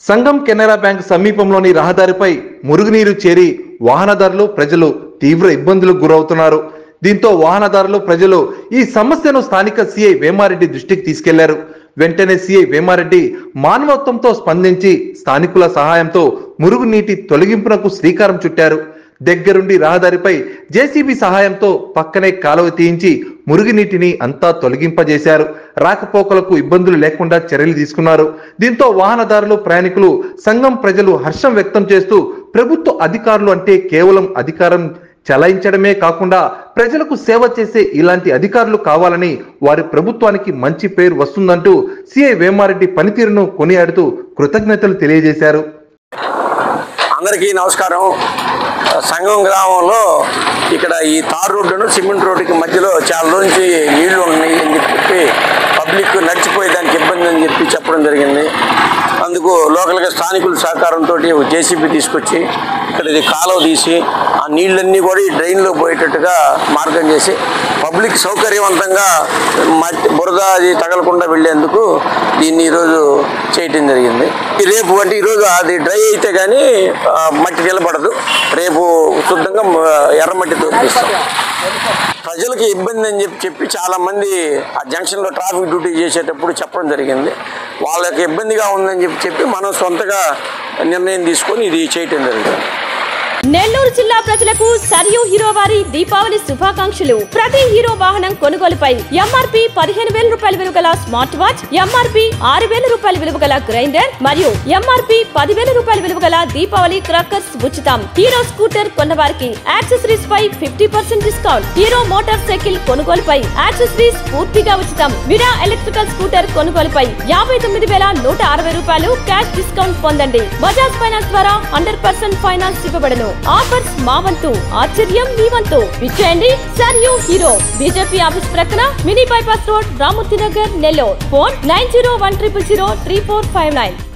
సంఘం కెనరా బ్యాంక్ సమీపంలోని రహదారిపై మురుగునీరు చేరి వాహనదారులు ప్రజలు తీవ్ర ఇబ్బందులకు గురవుతున్నారు దీంతో వాహనదారులు ప్రజలు ఈ సమస్యను స్థానిక సిఐ వేమారెడ్డి దృష్టికి తీసుకెళ్లారు వెంటనే సిఐ వేమారెడ్డి మానవత్వంతో స్పందించి స్థానికుల సహాయంతో మురుగునీటి తొలగింపునకు శ్రీకారం చుట్టారు దగ్గరుండి రహదారిపై జేసీబీ సహాయంతో పక్కనే కాలువ తీయించి మురుగునీటిని అంతా తొలగింపజేశారు రాకపోకలకు ఇబ్బందులు లేకుండా చర్యలు తీసుకున్నారు దీంతో వాహనదారులు ప్రయాణికులు సంఘం ప్రజలు హర్షం వ్యక్తం చేస్తూ ప్రభుత్వ అధికారులు అంటే కేవలం అధికారం చలాయించడమే కాకుండా ప్రజలకు సేవ చేసే ఇలాంటి అధికారులు కావాలని వారి ప్రభుత్వానికి మంచి పేరు వస్తుందంటూ సిఐ వేమారెడ్డి పనితీరును కొనియాడుతూ కృతజ్ఞతలు తెలియజేశారు అందరికీ నమస్కారం సంగం గ్రామంలో ఇక్కడ ఈ తార్ రోడ్డును సిమెంట్ రోడ్డుకి మధ్యలో చాలా రోజు నుంచి నీళ్లు ఉన్నాయి అని చెప్పి పబ్లిక్ నడిచిపోయేదానికి ఇబ్బంది అని చెప్పి చెప్పడం జరిగింది అందుకు లోకల్గా స్థానికుల సహకారంతో జేసీబీ తీసుకొచ్చి ఇక్కడ ఇది కాలువ తీసి ఆ నీళ్ళన్నీ కూడా ఈ డ్రైన్లో పోయేటట్టుగా మార్గం చేసి పబ్లిక్ సౌకర్యవంతంగా మట్టి బురద అది తగలకుండా వెళ్ళేందుకు దీన్ని ఈరోజు చేయటం జరిగింది ఈ రేపు అంటే ఈరోజు అది డ్రై అయితే కానీ ఆ, మట్టి నిలబడదు రేపు శుద్ధంగా మ- ఎర్రమట్టితో తీస్తాం ప్రజలకు ఇబ్బంది అని చెప్పి చెప్పి చాలా మంది ఆ జంక్షన్లో ట్రాఫిక్ డ్యూటీ చేసేటప్పుడు చెప్పడం జరిగింది వాళ్ళకి ఇబ్బందిగా ఉందని చెప్పి చెప్పి మనం సొంతగా నిర్ణయం తీసుకొని ఇది చేయటం జరిగింది నెల్లూరు జిల్లా ప్రజలకు సరియు హీరో వారి దీపావళి శుభాకాంక్షలు ప్రతి హీరో వాహనం కొనుగోలుపై ఎంఆర్పి పదిహేను వేల రూపాయల విలువ గల స్మార్ట్ వాచ్ ఎంఆర్పి ఆరు వేల రూపాయల విలువ గల గ్రైండర్ మరియు ఎంఆర్పి పదివేల రూపాయల విలువ గల దీపావళి క్రాకర్స్ ఉచితం హీరో స్కూటర్ కొన్నవారికి యాక్సెసరీస్ పై fifty percent discount Hero motorcycle కొనుగోలుపై యాక్సెసరీస్ పూర్తిగా ఉచితం విరా ఎలక్ట్రికల్ స్కూటర్ కొనుగోలుపై యాభై తొమ్మిది వేల నూట అరవై రూపాయలు క్యాష్ డిస్కౌంట్ పొందండి బజాజ్ ఫైనాన్స్ ద్వారా హండ్రెడ్ పర్సెంట్ ఫైనాన్స్ ఇవ్వబడను ఆఫర్స్ మా వంతు ఆశ్చర్యం మీ వంతు విచ్చేయండి సర్ యూ హీరో బీజేపీ ఆఫీస్ ప్రక్కన mini bypass road Ramurthy Nagar Nellore phone nine zero one triple zero three four five nine